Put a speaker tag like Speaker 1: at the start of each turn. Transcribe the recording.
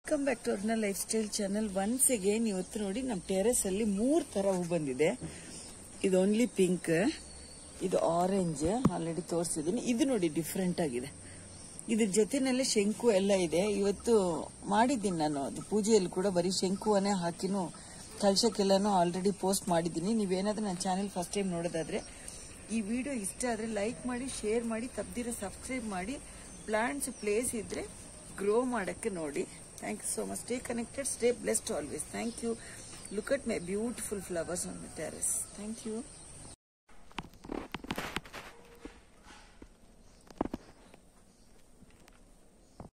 Speaker 1: welcome back to ಅವ್ರನ್ನ lifestyle channel once again ಇವತ್ತು ನೋಡಿ ನಮ್ಮ ಟೆರೆಸ್ ಅಲ್ಲಿ ಮೂರ್ ತರ ಹೂ ಬಂದಿದೆ ಇದು ಓನ್ಲಿ ಪಿಂಕ್ ಇದು ಆರೆಂಜ್ ಆಲ್ರೆಡಿ ತೋರಿಸಿದ್ದೀನಿ ಇದು ನೋಡಿ ಡಿಫ್ರೆಂಟ್ ಆಗಿದೆ ಇದ್ರ ಜೊತೆನಲ್ಲೇ ಶಂಕು ಎಲ್ಲ ಇದೆ ಇವತ್ತು ಮಾಡಿದ್ದೀನಿ ನಾನು ಅದು ಪೂಜೆಯಲ್ಲಿ ಕೂಡ ಬರೀ ಶಂಕುವನ್ನೇ ಹಾಕಿನೂ ಕಳ್ಸಕ್ಕೆಲ್ಲನೂ ಆಲ್ರೆಡಿ ಪೋಸ್ಟ್ ಮಾಡಿದ್ದೀನಿ ನೀವೇನಾದ್ರೂ ನನ್ನ ಚಾನೆಲ್ ಫಸ್ಟ್ ಟೈಮ್ ನೋಡೋದಾದ್ರೆ ಈ ವಿಡಿಯೋ ಇಷ್ಟ ಆದ್ರೆ ಲೈಕ್ ಮಾಡಿ ಶೇರ್ ಮಾಡಿ ತಪ್ಪದಿರೋ ಸಬ್ಸ್ಕ್ರೈಬ್ ಮಾಡಿ ಪ್ಲಾಂಟ್ಸ್ ಪ್ಲೇಸ್ ಇದ್ರೆ ಗ್ರೋ ಮಾಡಕ್ಕೆ ನೋಡಿ thank you so much stay connected stay blessed always thank you look at my beautiful flowers on the terrace thank you